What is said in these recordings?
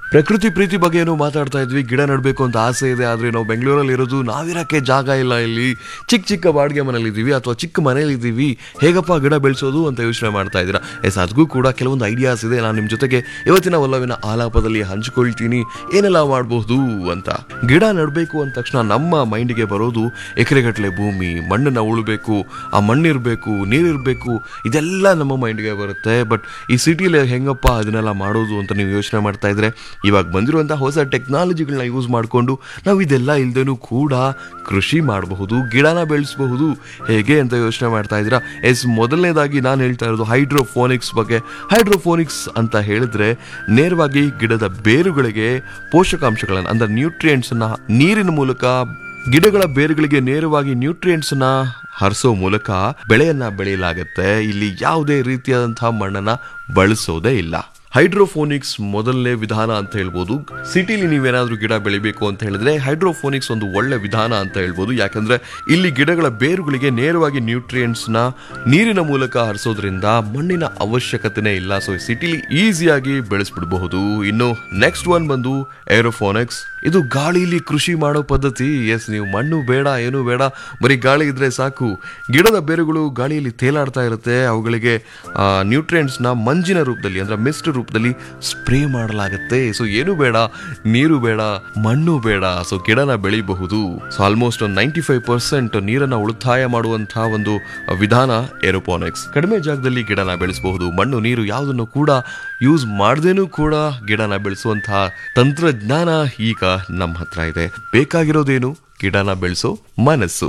ಪ್ರಕೃತಿ ಪ್ರೀತಿ ಬಗ್ಗೆ ಏನೋ ಮಾತಾಡ್ತಾ ಇದ್ವಿ ಗಿಡ ನೆಡಬೇಕು ಅಂತ ಆಸೆ ಇದೆ ಆದರೆ ನಾವು ಬೆಂಗಳೂರಲ್ಲಿ ಇರೋದು ನಾವಿರಕ್ಕೆ ಜಾಗ ಇಲ್ಲ ಇಲ್ಲಿ ಚಿಕ್ಕ ಚಿಕ್ಕ ಬಾಡಿಗೆ ಮನೇಲಿ ಇದ್ದೀವಿ ಅಥವಾ ಚಿಕ್ಕ ಮನೇಲಿ ಇದ್ದೀವಿ ಹೇಗಪ್ಪ ಗಿಡ ಬೆಳೆಸೋದು ಅಂತ ಯೋಚನೆ ಮಾಡ್ತಾ ಇದ್ದೀರಾ ಎಸ್ ಅದಕ್ಕೂ ಕೂಡ ಕೆಲವೊಂದು ಐಡಿಯಾಸ್ ಇದೆ ನಾನು ನಿಮ್ಮ ಜೊತೆಗೆ ಇವತ್ತಿನ ಒಲ್ಲವಿನ ಆಲಾಪದಲ್ಲಿ ಹಂಚಿಕೊಳ್ತೀನಿ ಏನೆಲ್ಲ ಮಾಡಬಹುದು ಅಂತ ಗಿಡ ನೆಡಬೇಕು ಅಂದ ತಕ್ಷಣ ನಮ್ಮ ಮೈಂಡಿಗೆ ಬರೋದು ಎಕರೆಗಟ್ಟಲೆ ಭೂಮಿ ಮಣ್ಣನ್ನು ಉಳಬೇಕು ಆ ಮಣ್ಣಿರಬೇಕು ನೀರಿರಬೇಕು ಇದೆಲ್ಲ ನಮ್ಮ ಮೈಂಡ್ಗೆ ಬರುತ್ತೆ ಬಟ್ ಈ ಸಿಟಿಲಿ ಹೆಂಗಪ್ಪ ಅದನ್ನೆಲ್ಲ ಮಾಡೋದು ಅಂತ ನೀವು ಯೋಚನೆ ಮಾಡ್ತಾ ಇದ್ರೆ ಇವಾಗ ಬಂದಿರುವಂಥ ಹೊಸ ಟೆಕ್ನಾಲಜಿಗಳನ್ನ ಯೂಸ್ ಮಾಡಿಕೊಂಡು ನಾವು ಇದೆಲ್ಲ ಇಲ್ದೇನೂ ಕೂಡ ಕೃಷಿ ಮಾಡಬಹುದು ಗಿಡನ ಬೆಳೆಸಬಹುದು ಹೇಗೆ ಅಂತ ಯೋಚನೆ ಮಾಡ್ತಾ ಇದ್ದೀರಾ ಎಸ್ ಮೊದಲನೇದಾಗಿ ನಾನು ಹೇಳ್ತಾ ಇರೋದು ಹೈಡ್ರೋಫೋನಿಕ್ಸ್ ಬಗ್ಗೆ ಹೈಡ್ರೋಫೋನಿಕ್ಸ್ ಅಂತ ಹೇಳಿದ್ರೆ ನೇರವಾಗಿ ಗಿಡದ ಬೇರುಗಳಿಗೆ ಪೋಷಕಾಂಶಗಳನ್ನು ಅಂದ್ರೆ ನ್ಯೂಟ್ರಿಯೆಂಟ್ಸನ್ನ ನೀರಿನ ಮೂಲಕ ಗಿಡಗಳ ಬೇರುಗಳಿಗೆ ನೇರವಾಗಿ ನ್ಯೂಟ್ರಿಯೆಂಟ್ಸ್ ನ ಹರಿಸೋ ಮೂಲಕ ಬೆಳೆಯನ್ನ ಬೆಳೆಯಲಾಗುತ್ತೆ ಇಲ್ಲಿ ಯಾವುದೇ ರೀತಿಯಾದಂತಹ ಮಣ್ಣನ್ನ ಬಳಸೋದೇ ಇಲ್ಲ ಹೈಡ್ರೋಫೋನಿಕ್ಸ್ ಮೊದಲನೇ ವಿಧಾನ ಅಂತ ಹೇಳ್ಬೋದು ಸಿಟಿಲಿ ನೀವೇನಾದ್ರೂ ಗಿಡ ಬೆಳಿಬೇಕು ಅಂತ ಹೇಳಿದ್ರೆ ಹೈಡ್ರೋಫೋನಿಕ್ಸ್ ಒಂದು ಒಳ್ಳೆ ವಿಧಾನ ಅಂತ ಹೇಳ್ಬೋದು ಯಾಕಂದ್ರೆ ಇಲ್ಲಿ ಗಿಡಗಳ ಬೇರುಗಳಿಗೆ ನೇರವಾಗಿ ನ್ಯೂಟ್ರಿಯೆಂಟ್ಸ್ ನ ನೀರಿನ ಮೂಲಕ ಹರಿಸೋದ್ರಿಂದ ಮಣ್ಣಿನ ಅವಶ್ಯಕತೆನೇ ಇಲ್ಲ ಸೊ ಸಿಟಿಲಿ ಈಸಿಯಾಗಿ ಬೆಳೆಸ್ಬಿಡಬಹುದು ಇನ್ನು ನೆಕ್ಸ್ಟ್ ಒನ್ ಬಂದು ಏರೋಫೋನಿಕ್ಸ್ ಇದು ಗಾಳಿಲಿ ಕೃಷಿ ಮಾಡೋ ಪದ್ಧತಿ ಎಸ್ ನೀವು ಮಣ್ಣು ಬೇಡ ಏನು ಬೇಡ ಬರೀ ಗಾಳಿ ಇದ್ರೆ ಸಾಕು ಗಿಡದ ಬೇರುಗಳು ಗಾಳಿಯಲ್ಲಿ ತೇಲಾಡ್ತಾ ಇರುತ್ತೆ ಅವುಗಳಿಗೆ ನ್ಯೂಟ್ರಿಯೆಂಟ್ಸ್ನ ಮಂಜಿನ ರೂಪದಲ್ಲಿ ಅಂದ್ರೆ ಮಿಸ್ಟ್ ರೂಪದಲ್ಲಿ ಸ್ಪ್ರೇ ಮಾಡಲಾಗುತ್ತೆ ಸೊ ಏನು ಬೇಡ ನೀರು ಬೇಡ ಮಣ್ಣು ಬೇಡ ಸೊ ಗಿಡನ ಬೆಳಿಬಹುದು so almost ninety five percent ನೀರನ್ನ ಉಳಿತಾಯ ಮಾಡುವಂತಹ ಒಂದು ವಿಧಾನ ಏರೋಪೋನಿಕ್ಸ್ ಕಡಿಮೆ ಜಾಗದಲ್ಲಿ ಗಿಡನ ಬೆಳೆಸಬಹುದು ಮಣ್ಣು ನೀರು ಯಾವುದನ್ನು ಕೂಡ ಯೂಸ್ ಮಾಡದೇನೂ ಕೂಡ ಗಿಡನ ಬೆಳೆಸುವಂತಹ ತಂತ್ರಜ್ಞಾನ ಈಗ ನಮ್ಮ ಹತ್ರ ಇದೆ ಬೇಕಾಗಿರೋದೇನು ಗಿಡನ ಬೆಳೆಸೋ ಮನಸ್ಸು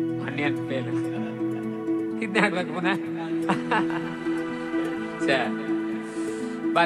ಆನಿಯನ್ ಫೇಲ್ ಇದನ್ನ ಹಾಕ್ಬೇಕು ಪುನಃ ಛೇ